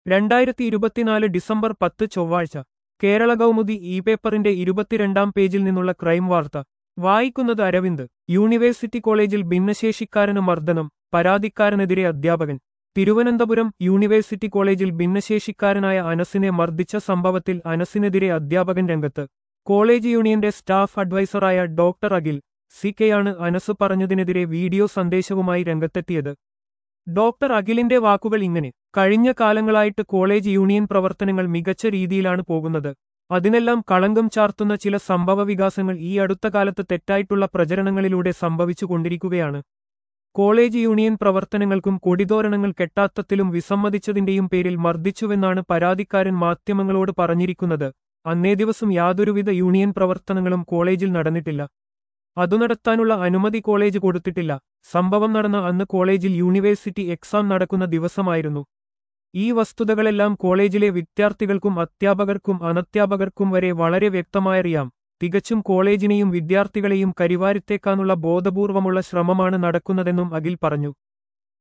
രണ്ടായിരത്തി ഇരുപത്തിനാല് ഡിസംബർ പത്ത് ചൊവ്വാഴ്ച കേരള കൗമുദി ഇ പേപ്പറിന്റെ ഇരുപത്തിരണ്ടാം പേജിൽ നിന്നുള്ള ക്രൈം വാർത്ത വായിക്കുന്നത് അരവിന്ദ് യൂണിവേഴ്സിറ്റി കോളേജിൽ ഭിന്നശേഷിക്കാരന് മർദ്ദനം പരാതിക്കാരനെതിരെ അധ്യാപകൻ തിരുവനന്തപുരം യൂണിവേഴ്സിറ്റി കോളേജിൽ ഭിന്നശേഷിക്കാരനായ അനസിനെ മർദ്ദിച്ച സംഭവത്തിൽ അനസിനെതിരെ അധ്യാപകൻ രംഗത്ത് കോളേജ് യൂണിയന്റെ സ്റ്റാഫ് അഡ്വൈസറായ ഡോക്ടർ അഖിൽ സി കെയാണ് അനസ് പറഞ്ഞതിനെതിരെ വീഡിയോ സന്ദേശവുമായി രംഗത്തെത്തിയത് ഡോക്ടർ അഖിലിന്റെ വാക്കുകൾ ഇങ്ങനെ കഴിഞ്ഞ കാലങ്ങളായിട്ട് കോളേജ് യൂണിയൻ പ്രവർത്തനങ്ങൾ മികച്ച രീതിയിലാണ് പോകുന്നത് അതിനെല്ലാം കളങ്കം ചാർത്തുന്ന ചില സംഭവ വികാസങ്ങൾ ഈ അടുത്ത കാലത്ത് തെറ്റായിട്ടുള്ള പ്രചരണങ്ങളിലൂടെ സംഭവിച്ചുകൊണ്ടിരിക്കുകയാണ് കോളേജ് യൂണിയൻ പ്രവർത്തനങ്ങൾക്കും കൊടിതോരണങ്ങൾ കെട്ടാത്തത്തിലും വിസമ്മതിച്ചതിന്റെയും പേരിൽ മർദ്ദിച്ചുവെന്നാണ് പരാതിക്കാരൻ മാധ്യമങ്ങളോട് പറഞ്ഞിരിക്കുന്നത് അന്നേ ദിവസം യാതൊരുവിധ യൂണിയൻ പ്രവർത്തനങ്ങളും കോളേജിൽ നടന്നിട്ടില്ല അതു നടത്താനുള്ള അനുമതി കോളേജ് കൊടുത്തിട്ടില്ല സംഭവം നടന്ന അന്ന് കോളേജിൽ യൂണിവേഴ്സിറ്റി എക്സാം നടക്കുന്ന ദിവസമായിരുന്നു ഈ വസ്തുതകളെല്ലാം കോളേജിലെ വിദ്യാർത്ഥികൾക്കും അധ്യാപകർക്കും അനധ്യാപകർക്കും വരെ വളരെ വ്യക്തമായറിയാം തികച്ചും കോളേജിനെയും വിദ്യാർത്ഥികളെയും കരിവാരിത്തേക്കാനുള്ള ബോധപൂർവമുള്ള ശ്രമമാണ് നടക്കുന്നതെന്നും അഖിൽ പറഞ്ഞു